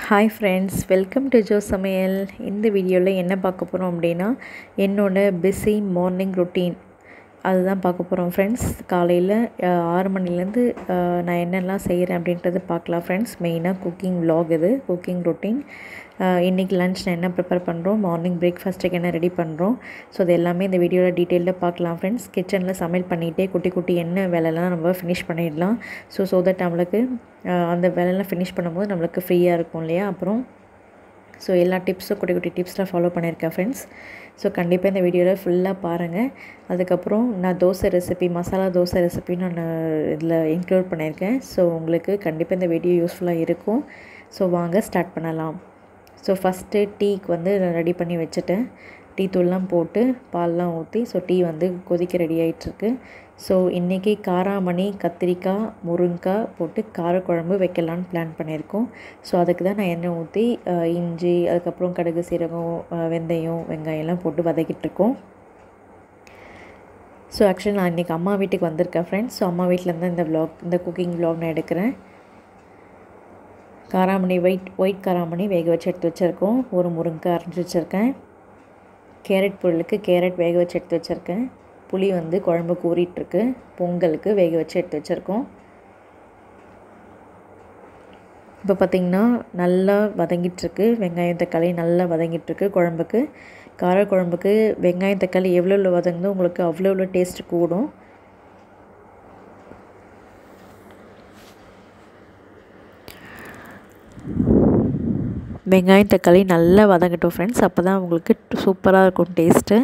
hi friends welcome to Jo சமையல் இந்த வீடியோவில் என்ன பார்க்க போகிறோம் அப்படின்னா என்னோட பிஸி மார்னிங் ரொட்டீன் அதுதான் பார்க்க போகிறோம் ஃப்ரெண்ட்ஸ் காலையில் ஆறு மணிலேருந்து நான் என்னெல்லாம் செய்கிறேன் அப்படின்றது பார்க்கலாம் ஃப்ரெண்ட்ஸ் மெயினாக குக்கிங் vlog இது குக்கிங் ரொட்டீன் இன்றைக்கி லன்ச் நான் என்ன ப்ரிப்பேர் பண்ணுறோம் மார்னிங் பிரேக்ஃபாஸ்ட்டுக்கு என்ன ரெடி பண்ணுறோம் ஸோ அது எல்லாமே இந்த வீடியோவில் டீட்டெயிலில் பார்க்கலாம் ஃப்ரெண்ட்ஸ் கிச்சனில் சமையல் பண்ணிகிட்டே குட்டி குட்டி என்ன வேலைலாம் நம்ம ஃபினிஷ் பண்ணிடலாம் ஸோ ஸோ தட் நம்மளுக்கு அந்த வேலையெல்லாம் ஃபினிஷ் பண்ணும்போது நம்மளுக்கு ஃப்ரீயாக இருக்கும் இல்லையா அப்புறம் ஸோ எல்லா டிப்ஸும் குட்டி குட்டி டிப்ஸ்லாம் ஃபாலோ பண்ணியிருக்கேன் ஃப்ரெண்ட்ஸ் ஸோ கண்டிப்பாக இந்த வீடியோவில் ஃபுல்லாக பாருங்கள் அதுக்கப்புறம் நான் தோசை ரெசிபி மசாலா தோசை ரெசிபி நான் இதில் இன்க்ளூட் பண்ணியிருக்கேன் ஸோ உங்களுக்கு கண்டிப்பாக இந்த வீடியோ யூஸ்ஃபுல்லாக இருக்கும் ஸோ வாங்க ஸ்டார்ட் பண்ணலாம் ஸோ ஃபஸ்ட்டு டீக்கு வந்து ரெடி பண்ணி வச்சுட்டேன் டீ தூள்லாம் போட்டு பால்லாம் ஊற்றி ஸோ டீ வந்து கொதிக்க ரெடி ஆகிட்டுருக்கு ஸோ இன்றைக்கி காராமணி கத்திரிக்காய் முருங்கைக்காய் போட்டு காரக்குழம்பு வைக்கலான்னு பிளான் பண்ணியிருக்கோம் ஸோ அதுக்கு தான் நான் எண்ணெய் ஊற்றி இஞ்சி அதுக்கப்புறம் கடுகு சீரகம் வெந்தயம் வெங்காயம்லாம் போட்டு வதக்கிட்டுருக்கோம் ஸோ ஆக்சுவலி நான் இன்றைக்கி அம்மா வீட்டுக்கு வந்திருக்கேன் ஃப்ரெண்ட்ஸ் ஸோ அம்மா வீட்டிலேருந்து இந்த வ்ளாக் இந்த குக்கிங் வ்ளாக் நான் எடுக்கிறேன் காராமணி ஒயிட் ஒயிட் காராமணி வேக வச்சு எடுத்து வச்சுருக்கோம் ஒரு முருங்கைக்காய் அரைஞ்சி வச்சுருக்கேன் கேரட் பொருளுக்கு கேரட் வேக வச்சு எடுத்து வச்சுருக்கேன் புளி வந்து குழம்பு கூறிட்டுருக்கு பொங்கலுக்கு வேக வச்சு எடுத்து வச்சுருக்கோம் இப்போ பார்த்திங்கன்னா நல்லா வதங்கிட்டுருக்கு வெங்காயம் தக்காளி நல்லா வதங்கிட்டுருக்கு குழம்புக்கு கார குழம்புக்கு வெங்காயம் தக்காளி எவ்வளோ எவ்வளோ வதங்குதோ உங்களுக்கு அவ்வளோ எவ்வளோ டேஸ்ட் கூடும் வெங்காயம் தக்காளி நல்லா வதங்கட்டும் ஃப்ரெண்ட்ஸ் அப்போ தான் உங்களுக்கு சூப்பராக இருக்கும் டேஸ்ட்டு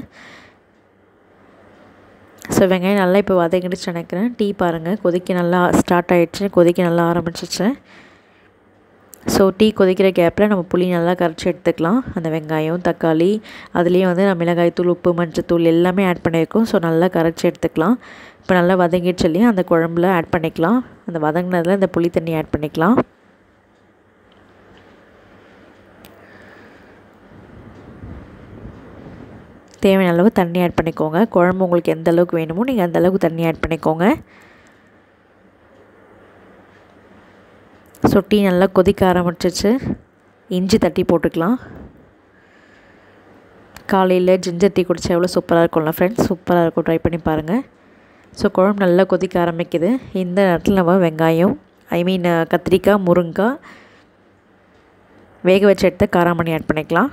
ஸோ வெங்காயம் நல்லா இப்போ வதங்கிடுச்சு நினைக்கிறேன் டீ பாருங்கள் கொதிக்க நல்லா ஸ்டார்ட் ஆகிடுச்சு கொதிக்க நல்லா ஆரம்பிச்சிச்சு ஸோ டீ கொதிக்கிற கேப்பில் நம்ம புளி நல்லா கரைச்சி எடுத்துக்கலாம் அந்த வெங்காயம் தக்காளி அதுலேயும் வந்து நம்ம மிளகாய் தூள் உப்பு மஞ்சத்தூள் எல்லாமே ஆட் பண்ணியிருக்கோம் ஸோ நல்லா கரைச்சி எடுத்துக்கலாம் இப்போ நல்லா வதங்கிடுச்சு இல்லையா அந்த குழம்புல ஆட் பண்ணிக்கலாம் அந்த வதங்கினதில் இந்த புளி தண்ணி ஆட் பண்ணிக்கலாம் தேவையான அளவு தண்ணி ஆட் பண்ணிக்கோங்க குழம்பு உங்களுக்கு எந்த அளவுக்கு வேணுமோ நீங்கள் அந்த அளவுக்கு தண்ணி ஆட் பண்ணிக்கோங்க சொட்டி நல்லா கொதிக்க ஆரம்பிச்சிச்சு இஞ்சி தட்டி போட்டுக்கலாம் காலையில் ஜிஞ்சர் டீ குடித்தா எவ்வளோ சூப்பராக இருக்கும்ல ஃப்ரெண்ட்ஸ் சூப்பராக இருக்கும் ட்ரை பண்ணி பாருங்கள் ஸோ குழம்பு நல்லா கொதிக்க ஆரம்பிக்குது இந்த நேரத்தில் நம்ம வெங்காயம் ஐ மீன் கத்திரிக்காய் முருங்காய் வேக வச்சு எடுத்த காராமணி ஆட் பண்ணிக்கலாம்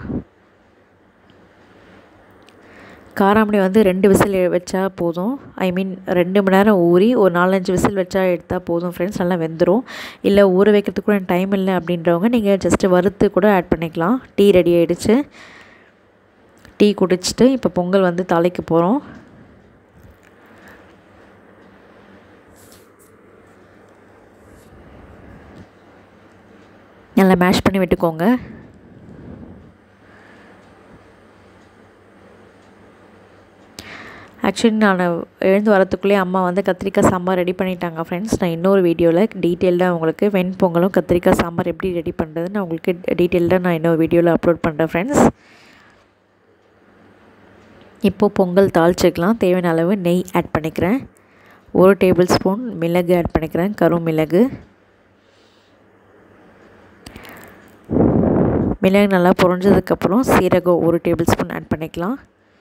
காராமணி வந்து ரெண்டு விசில் வச்சா போதும் ஐ மீன் ரெண்டு மணி நேரம் ஊறி ஒரு நாலஞ்சு விசில் வச்சா எடுத்தால் போதும் ஃப்ரெண்ட்ஸ் நல்லா வெந்துடும் இல்லை ஊற வைக்கிறதுக்கு கூட டைம் இல்லை அப்படின்றவங்க நீங்கள் ஜஸ்ட்டு வறுத்து கூட ஆட் பண்ணிக்கலாம் டீ ரெடி ஆகிடுச்சு டீ குடிச்சிட்டு இப்போ பொங்கல் வந்து தலைக்கு போகிறோம் நல்லா மேஷ் பண்ணி விட்டுக்கோங்க ஆக்சுவலி நான் எழுந்து வரத்துக்குள்ளே அம்மா வந்து கத்திரிக்காய் சாம்பார் ரெடி பண்ணிட்டாங்க ஃப்ரெண்ட்ஸ் நான் இன்னொரு வீடியோவில் டீட்டெயில்டாக உங்களுக்கு வெண்பொங்கலும் கத்திரிக்காய் சாம்பார் எப்படி ரெடி பண்ணுறதுன்னு நான் உங்களுக்கு டீட்டெயில்டாக நான் இன்னொரு வீடியோவில் அப்லோட் பண்ணுறேன் ஃப்ரெண்ட்ஸ் இப்போது பொங்கல் தாளிச்சிக்கலாம் தேவையான அளவு நெய் ஆட் பண்ணிக்கிறேன் ஒரு டேபிள் ஸ்பூன் மிளகு ஆட் பண்ணிக்கிறேன் கரும் மிளகு மிளகு நல்லா பொறிஞ்சதுக்கப்புறம் சீரகம் ஒரு டேபிள் ஸ்பூன் ஆட் பண்ணிக்கலாம்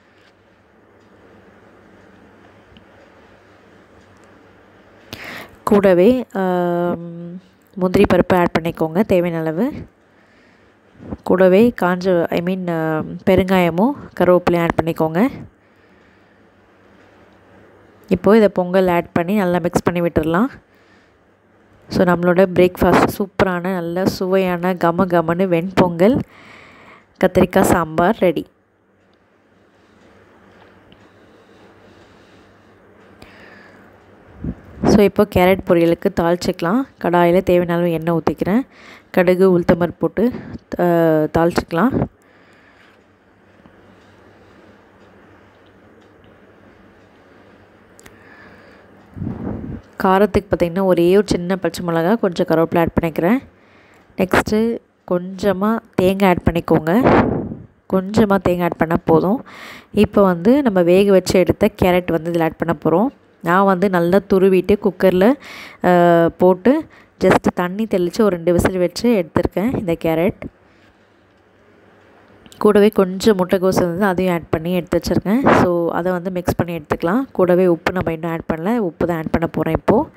கூடவே முந்திரி பருப்பு ஆட் பண்ணிக்கோங்க தேவையான அளவு கூடவே காஞ்ச ஐ மீன் பெருங்காயமும் கருவேப்பிலையும் ஆட் பண்ணிக்கோங்க இப்போது இதை பொங்கல் ஆட் பண்ணி நல்லா மிக்ஸ் பண்ணி விட்டுடலாம் ஸோ நம்மளோட பிரேக்ஃபாஸ்ட் சூப்பரான நல்ல சுவையான கம கமனு வெண்பொங்கல் கத்திரிக்காய் சாம்பார் ரெடி ஸோ இப்போ கேரட் பொரியலுக்கு தாளிச்சிக்கலாம் கடாயில் தேவையான அளவு எண்ணெய் ஊற்றிக்கிறேன் கடுகு உளுத்தம்பருப்பு போட்டு தாளிச்சிக்கலாம் காரத்துக்கு பார்த்திங்கன்னா ஒரே ஒரு சின்ன பச்சை மிளகா கொஞ்சம் கருவேப்பிலை ஆட் பண்ணிக்கிறேன் நெக்ஸ்ட்டு கொஞ்சமாக தேங்காய் ஆட் பண்ணிக்கோங்க கொஞ்சமாக தேங்காய் ஆட் பண்ணால் போதும் இப்போ வந்து நம்ம வேக வச்சு எடுத்த கேரட் வந்து இதில் ஆட் பண்ண போகிறோம் நான் வந்து நல்லா துருவிட்டு குக்கரில் போட்டு ஜஸ்ட்டு தண்ணி தெளித்து ஒரு ரெண்டு விசில் வச்சு எடுத்திருக்கேன் இந்த கேரட் கூடவே கொஞ்சம் முட்டைக்கோஸ் வந்து அதையும் ஆட் பண்ணி எடுத்து வச்சுருக்கேன் ஸோ அதை வந்து மிக்ஸ் பண்ணி எடுத்துக்கலாம் கூடவே உப்பு நம்ம இன்னும் ஆட் பண்ணல உப்பு தான் ஆட் பண்ண போகிறேன் இப்போது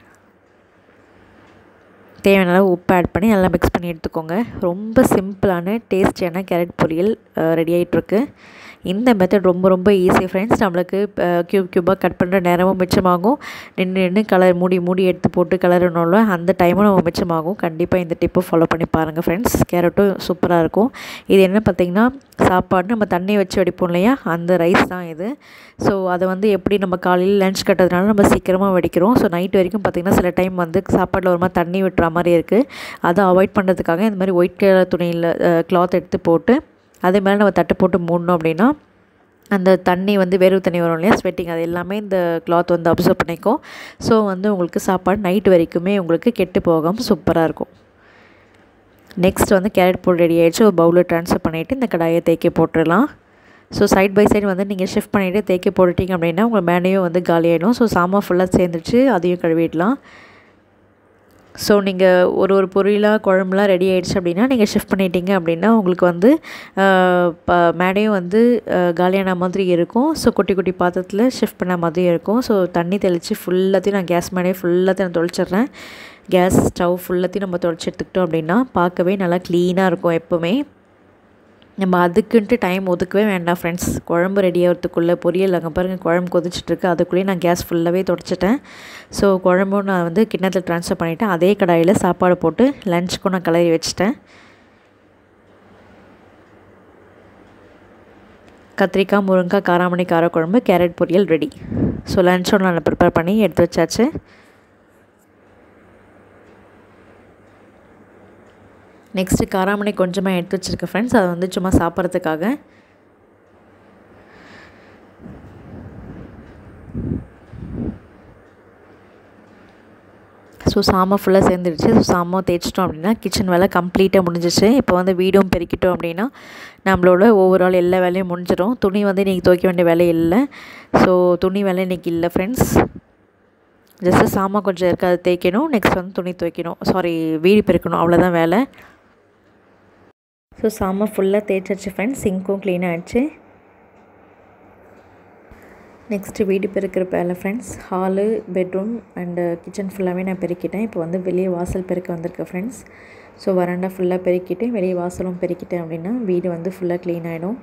தேவையான அளவு உப்பு ஆட் பண்ணி நல்லா மிக்ஸ் பண்ணி எடுத்துக்கோங்க ரொம்ப சிம்பிளான டேஸ்டியான கேரட் பொரியல் ரெடி ஆகிட்டுருக்கு இந்த மெத்தட் ரொம்ப ரொம்ப ஈஸி ஃப்ரெண்ட்ஸ் நம்மளுக்கு க்யூப் க்யூபாக கட் பண்ணுற நேரமும் மிச்சமாகும் நின்று நின்று கலர் மூடி மூடி எடுத்து போட்டு கலரணும்ல அந்த டைமும் நம்ம மிச்சமாகும் கண்டிப்பாக இந்த டிப்பை ஃபாலோ பண்ணி பாருங்கள் ஃப்ரெண்ட்ஸ் கேரட்டும் சூப்பராக இருக்கும் இது என்ன பார்த்திங்கன்னா சாப்பாடு நம்ம தண்ணி வச்சு வடிப்போம் இல்லையா அந்த ரைஸ் தான் இது ஸோ அதை வந்து எப்படி நம்ம காலையில் லஞ்ச் கட்டுறதுனால நம்ம சீக்கிரமாக வடிக்கிறோம் ஸோ நைட் வரைக்கும் பார்த்திங்கன்னா சில டைம் வந்து சாப்பாட்டில் ஒரு மாதிரி தண்ணி விட்டுற மாதிரி இருக்குது அதை அவாய்ட் பண்ணுறதுக்காக இந்த மாதிரி ஒயிட் கலர் துணியில் கிளாத் எடுத்து போட்டு அதே மாதிரி நம்ம தட்டை போட்டு மூடணும் அப்படின்னா அந்த தண்ணி வந்து வேர்வை தண்ணி வரும் இல்லையா ஸ்வெட்டிங் அது எல்லாமே இந்த கிளாத் வந்து அப்சர்வ் பண்ணிக்கும் ஸோ வந்து உங்களுக்கு சாப்பாடு நைட் வரைக்குமே உங்களுக்கு கெட்டு போகாமல் சூப்பராக இருக்கும் நெக்ஸ்ட் வந்து கேரட் போட்டு ரெடி ஆகிடுச்சு ஒரு பவுலில் ட்ரான்ஸ்ஃபர் பண்ணிவிட்டு இந்த கடாயை தேய்க்க போட்டுடலாம் ஸோ சைட் பை சைடு வந்து நீங்கள் ஷிஃப்ட் பண்ணிவிட்டு தேய்க்க போட்டுட்டிங்க அப்படின்னா உங்கள் மேனையும் வந்து காலியாகிடும் ஸோ சாமான் ஃபுல்லாக சேர்ந்துச்சு அதையும் கழுவிடலாம் ஸோ நீங்கள் ஒரு ஒரு பொரியலாக குழம்புலாம் ரெடி ஆகிடுச்சு அப்படின்னா நீங்கள் ஷிஃப்ட் பண்ணிட்டீங்க அப்படின்னா உங்களுக்கு வந்து மேடையும் வந்து காலியான மாதிரி இருக்கும் ஸோ குட்டி குட்டி பாத்திரத்தில் ஷிஃப்ட் பண்ண மாதிரி இருக்கும் ஸோ தண்ணி தெளித்து ஃபுல்லாத்தையும் நான் கேஸ் மேடையை ஃபுல்லாத்தையும் நான் தொளிச்சிட்றேன் கேஸ் ஸ்டவ் ஃபுல்லாத்தையும் நம்ம தொடச்சி எடுத்துக்கிட்டோம் அப்படின்னா பார்க்கவே நல்லா க்ளீனாக இருக்கும் எப்போவுமே நம்ம அதுக்குன்ட்டு டைம் ஒதுக்கவே வேண்டாம் ஃப்ரெண்ட்ஸ் குழம்பு ரெடி ஆகிறதுக்குள்ளே பொரியல் அங்கே பாருங்கள் குழம்பு கொதிச்சிட்ருக்கு அதுக்குள்ளேயே நான் கேஸ் ஃபுல்லாகவே தொடச்சிட்டேன் ஸோ குழம்பும் நான் வந்து கிண்ணத்தில் ட்ரான்ஸ்ஃபர் பண்ணிவிட்டேன் அதே கடாயில் சாப்பாடு போட்டு லஞ்சுக்கும் நான் கிளறி வச்சுட்டேன் கத்திரிக்காய் முருங்காய் காராமணி காரக்குழம்பு கேரட் பொரியல் ரெடி ஸோ லஞ்சோட நான் ப்ரிப்பேர் பண்ணி எடுத்து வச்சாச்சு நெக்ஸ்ட்டு காராமணி கொஞ்சமாக எடுத்து வச்சுருக்கேன் ஃப்ரெண்ட்ஸ் அதை வந்து சும்மா சாப்பிட்றதுக்காக ஸோ சாமான் ஃபுல்லாக சேர்ந்துடுச்சு ஸோ சாமான் தேய்ச்சிட்டோம் அப்படின்னா கிச்சன் வேலை கம்ப்ளீட்டாக முடிஞ்சிச்சு இப்போ வந்து வீடும் பெருக்கிட்டோம் அப்படின்னா நம்மளோட ஓவரால் எல்லா வேலையும் முடிஞ்சிடும் துணி வந்து இன்றைக்கி துவைக்க வேண்டிய வேலை இல்லை ஸோ துணி வேலை இன்றைக்கி இல்லை ஃப்ரெண்ட்ஸ் ஜஸ்ட்டு சாமான் கொஞ்சம் இருக்குது அதை தேய்க்கணும் நெக்ஸ்ட் வந்து துணி துவைக்கணும் சாரி வீடு பெருக்கணும் அவ்வளோதான் வேலை ஸோ சாமான் ஃபுல்லாக தேய்ச்சாச்சு ஃப்ரெண்ட்ஸ் சிங்க்கும் க்ளீன் ஆகிடுச்சு நெக்ஸ்ட்டு வீடு பெருக்கிற வேலை friends hall bedroom and kitchen ஃபுல்லாகவே நான் பெருக்கிட்டேன் இப்போ வந்து வெளியே வாசல் பெருக்க வந்திருக்கேன் ஃப்ரெண்ட்ஸ் ஸோ வராண்டா ஃபுல்லாக பெருக்கிட்டு வெளியே வாசலும் பெருக்கிட்டேன் அப்படின்னா வீடு வந்து ஃபுல்லாக க்ளீன் ஆகிடும்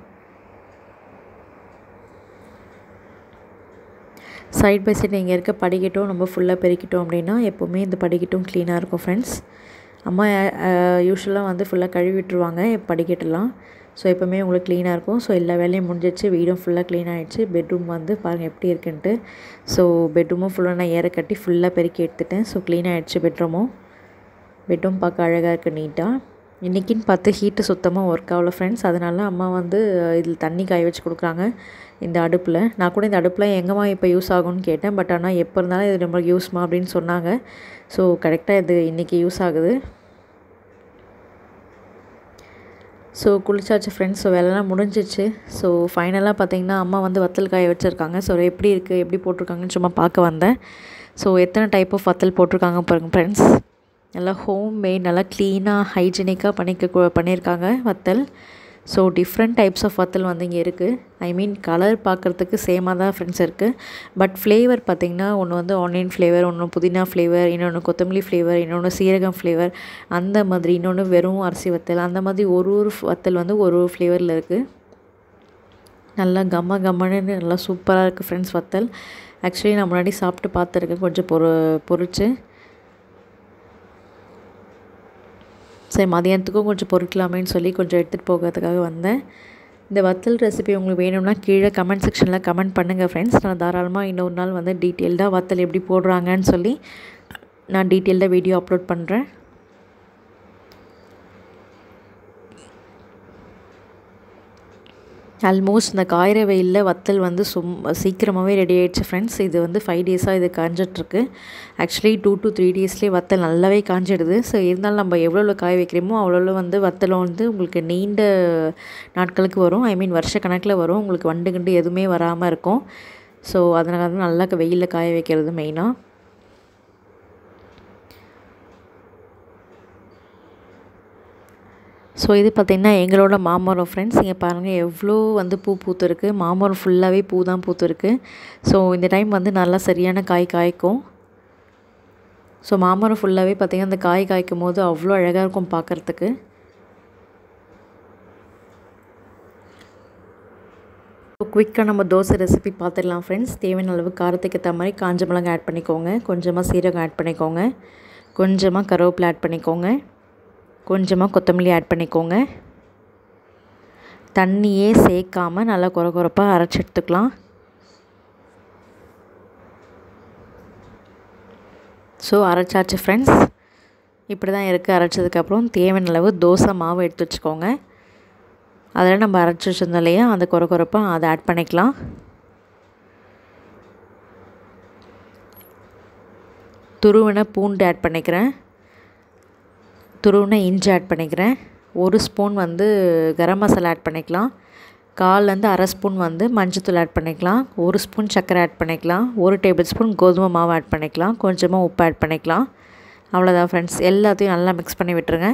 சைட் பை சைடு இங்கே இருக்க படிக்கட்டும் நம்ம ஃபுல்லாக பெருக்கிட்டோம் அப்படின்னா எப்போவுமே இந்த படிக்கட்டும் க்ளீனாக இருக்கும் ஃப்ரெண்ட்ஸ் அம்மா யூஸ்வலாக வந்து ஃபுல்லாக கழுவி விட்டுருவாங்க படிக்கட்டெல்லாம் ஸோ எப்போவுமே உங்களுக்கு க்ளீனாக இருக்கும் ஸோ எல்லா வேலையும் முடிஞ்சிச்சு வீடும் ஃபுல்லாக க்ளீன் ஆகிடுச்சு பெட்ரூம் வந்து பாருங்கள் எப்படி இருக்குன்ட்டு ஸோ பெட்ரூமும் ஃபுல்லாக நான் ஏற கட்டி ஃபுல்லாக பெருக்கி எடுத்துட்டேன் ஸோ க்ளீன் ஆகிடுச்சு பெட்ரூமும் பெட்ரூம் பார்க்க அழகாக இருக்குது நீட்டாக இன்றைக்கின்னு பார்த்து ஹீட்டு சுத்தமாக ஒர்க் ஆகல ஃப்ரெண்ட்ஸ் அதனால் அம்மா வந்து இதில் தண்ணி காய வச்சு கொடுக்குறாங்க இந்த அடுப்பில் நான் கூட இந்த அடுப்பில் எங்கேம்மா இப்போ யூஸ் ஆகும்னு கேட்டேன் பட் ஆனால் எப்போ இருந்தாலும் இது நம்மளுக்கு யூஸ்மா அப்படின்னு சொன்னாங்க ஸோ கரெக்டாக இது இன்றைக்கி யூஸ் ஆகுது ஸோ குளிச்சாச்சு ஃப்ரெண்ட்ஸ் ஸோ வேலைலாம் முடிஞ்சிச்சு ஸோ ஃபைனலாக பார்த்தீங்கன்னா அம்மா வந்து வத்தல் காய வச்சுருக்காங்க ஸோ எப்படி இருக்குது எப்படி போட்டிருக்காங்கன்னு சும்மா பார்க்க வந்தேன் ஸோ எத்தனை டைப் ஆஃப் வத்தல் போட்டிருக்காங்க பாருங்கள் ஃப்ரெண்ட்ஸ் நல்லா ஹோம் மேட் நல்லா க்ளீனாக ஹைஜீனிக்காக பண்ணிக்க பண்ணியிருக்காங்க வத்தல் ஸோ டிஃப்ரெண்ட் டைப்ஸ் ஆஃப் வத்தல் வந்து இங்கே இருக்குது ஐ மீன் கலர் பார்க்குறதுக்கு சேமாக தான் ஃப்ரெண்ட்ஸ் இருக்குது பட் ஃப்ளேவர் பார்த்திங்கன்னா ஒன்று வந்து ஆனியன் ஃப்ளேவர் ஒன்று புதினா ஃப்ளேவர் இன்னொன்று கொத்தமல்லி ஃப்ளேவர் இன்னொன்று சீரகம் ஃப்ளேவர் அந்த மாதிரி இன்னொன்று வெறும் அரிசி வத்தல் அந்த மாதிரி ஒரு ஒரு வத்தல் வந்து ஒரு ஒரு ஃப்ளேவரில் இருக்குது நல்லா கம்ம கம்மன்னு நல்லா சூப்பராக இருக்குது ஃப்ரெண்ட்ஸ் வத்தல் ஆக்சுவலி நான் முன்னாடி சாப்பிட்டு பார்த்துருக்கேன் கொஞ்சம் பொறு பொறிச்சு சரி மதியானத்துக்கும் கொஞ்சம் பொறுக்கலாமேன்னு சொல்லி கொஞ்சம் எடுத்துகிட்டு போகிறதுக்காக வந்தேன் இந்த வத்தல் ரெசிபி உங்களுக்கு வேணும்னா கீழே கமெண்ட் செக்ஷனில் கமெண்ட் பண்ணுங்கள் ஃப்ரெண்ட்ஸ் நான் தாராளமாக இன்னொரு நாள் வந்து டீட்டெயில்டாக வத்தல் எப்படி போடுறாங்கன்னு சொல்லி நான் டீட்டெயில்டாக வீடியோ அப்லோட் பண்ணுறேன் ஆல்மோஸ்ட் இந்த காயிற வெயிலில் வத்தல் வந்து சும் சீக்கிரமாகவே ரெடி ஆகிடுச்சு ஃப்ரெண்ட்ஸ் இது வந்து ஃபைவ் டேஸாக இது காஞ்சிட்ருக்கு ஆக்சுவலி டூ டு த்ரீ டேஸ்லேயே வத்தல் நல்லாவே காஞ்சிடுது ஸோ இருந்தாலும் நம்ம எவ்வளோ காய வைக்கிறோமோ அவ்வளோ வந்து வத்தலும் வந்து உங்களுக்கு நீண்ட நாட்களுக்கு வரும் ஐ மீன் வருஷ கணக்கில் வரும் உங்களுக்கு வண்டு கண்டு எதுவுமே வராமல் இருக்கும் ஸோ அதனால தான் நல்லா வெயிலில் காய வைக்கிறது மெயினாக ஸோ இது பார்த்திங்கன்னா எங்களோட மாமரம் ஃப்ரெண்ட்ஸ் இங்கே பாருங்கள் எவ்வளோ வந்து பூ பூத்துருக்கு மாமரம் ஃபுல்லாகவே பூ தான் பூத்துருக்கு ஸோ இந்த டைம் வந்து நல்லா சரியான காய் காய்க்கும் ஸோ மாமரம் ஃபுல்லாகவே பார்த்திங்கன்னா அந்த காய் காய்க்கும் போது அவ்வளோ அழகாக இருக்கும் பார்க்குறதுக்கு குவிக்காக நம்ம தோசை ரெசிபி பார்த்துடலாம் ஃப்ரெண்ட்ஸ் தேவையான அளவு காரத்துக்கு ஏற்ற மாதிரி காஞ்ச மிளகாய் ஆட் பண்ணிக்கோங்க கொஞ்சமாக சீரகம் ஆட் பண்ணிக்கோங்க கொஞ்சமாக கருவேப்பிலை ஆட் பண்ணிக்கோங்க கொஞ்சமாக கொத்தமல்லி ஆட் பண்ணிக்கோங்க தண்ணியே சேர்க்காமல் நல்லா குறை குறைப்பாக அரைச்சி எடுத்துக்கலாம் ஸோ அரைச்சாச்சு ஃப்ரெண்ட்ஸ் இப்படி தான் இருக்குது அரைச்சதுக்கப்புறம் தேவையான அளவு தோசை மாவு எடுத்து வச்சுக்கோங்க அதில் நம்ம அரைச்சி வச்சுருந்தோம் இல்லையா அந்த குறை குறைப்பாக அதை ஆட் பண்ணிக்கலாம் துருவின பூண்டு ஆட் பண்ணிக்கிறேன் துருவின இஞ்சி ஆட் பண்ணிக்கிறேன் ஒரு ஸ்பூன் வந்து கரம் மசாலா ஆட் பண்ணிக்கலாம் கால்லேருந்து அரை ஸ்பூன் வந்து மஞ்சத்தூள் ஆட் பண்ணிக்கலாம் ஒரு ஸ்பூன் சர்க்கரை ஆட் பண்ணிக்கலாம் ஒரு டேபிள் ஸ்பூன் கோதுமை மாவு ஆட் பண்ணிக்கலாம் கொஞ்சமாக உப்பு ஆட் பண்ணிக்கலாம் அவ்வளோதான் ஃப்ரெண்ட்ஸ் எல்லாத்தையும் நல்லா மிக்ஸ் பண்ணி விட்டுருங்க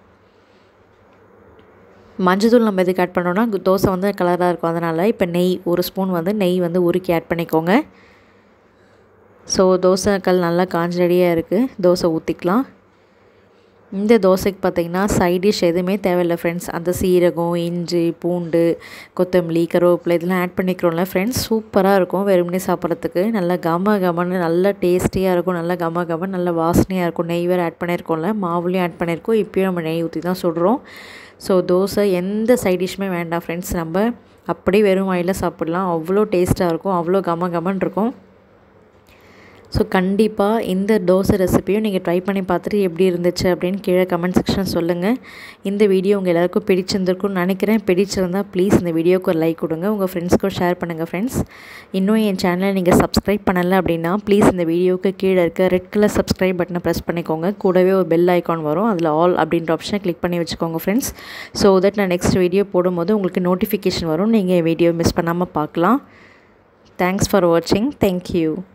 மஞ்சத்தூள் நம்ம எதுக்கு ஆட் பண்ணோன்னா தோசை வந்து கலராக இருக்கும் அதனால் இப்போ நெய் ஒரு ஸ்பூன் வந்து நெய் வந்து உருக்கி ஆட் பண்ணிக்கோங்க ஸோ தோசை கல் நல்லா காஞ்ச ரெடியாக இருக்குது தோசை ஊற்றிக்கலாம் இந்த தோசைக்கு பார்த்திங்கன்னா சைட் டிஷ் எதுவுமே தேவையில்லை ஃப்ரெண்ட்ஸ் அந்த சீரகம் இஞ்சி பூண்டு கொத்தமல்லி கருவேப்பிலை இதெல்லாம் ஆட் பண்ணிக்கிறோம்ல ஃப்ரெண்ட்ஸ் சூப்பராக இருக்கும் வெறுமனே சாப்பிட்றதுக்கு நல்லா கம கமன்னு நல்லா டேஸ்டியாக இருக்கும் நல்லா கம கமன்னு நல்லா வாசனையாக இருக்கும் நெய் வேறு ஆட் பண்ணியிருக்கோம்ல மாவுலேயும் ஆட் பண்ணியிருக்கோம் இப்போயும் நம்ம நெய் ஊற்றி தான் சுடுறோம் ஸோ தோசை எந்த சைட் டிஷ்ஷுமே வேண்டாம் ஃப்ரெண்ட்ஸ் நம்ம அப்படியே வெறும் வாயில் சாப்பிட்லாம் அவ்வளோ டேஸ்ட்டாக இருக்கும் அவ்வளோ கம கமன் இருக்கும் ஸோ கண்டிப்பாக இந்த தோசை ரெசிப்பியும் நீங்கள் ட்ரை பண்ணி பார்த்துட்டு எப்படி இருந்துச்சு அப்படின்னு கீழே கமெண்ட் செக்ஷன் சொல்லுங்கள் இந்த வீடியோ உங்கள் எல்லாருக்கும் பிடிச்சிருந்துருக்கும்னு நினைக்கிறேன் பிடிச்சிருந்தால் ப்ளீஸ் இந்த வீடியோக்கு ஒரு லைக் கொடுங்க உங்கள் ஃப்ரெண்ட்ஸ்க்கும் ஷேர் பண்ணுங்கள் ஃப்ரெண்ட்ஸ் இன்னும் என் சேனலை நீங்கள் சப்ஸ்கிரைப் பண்ணலை அப்படின்னா ப்ளீஸ் இந்த வீடியோவுக்கு கீழே இருக்க ரெட் கலர் சப்ஸ்கிரைப் பட்டனை ப்ரெஸ் பண்ணிக்கோங்க கூடவே ஒரு பெல் ஐக்கான் வரும் அதில் ஆல் அப்படின்ற ஆப்ஷனை கிளிக் பண்ணி வச்சுக்கோங்க ஃப்ரெண்ட்ஸ் ஸோ தட் நான் நெக்ஸ்ட் வீடியோ போடும்போது உங்களுக்கு நோட்டிஃபிகேஷன் வரும் நீங்கள் வீடியோ மிஸ் பண்ணாமல் பார்க்கலாம் தேங்க்ஸ் ஃபார் வாட்சிங் தேங்க்யூ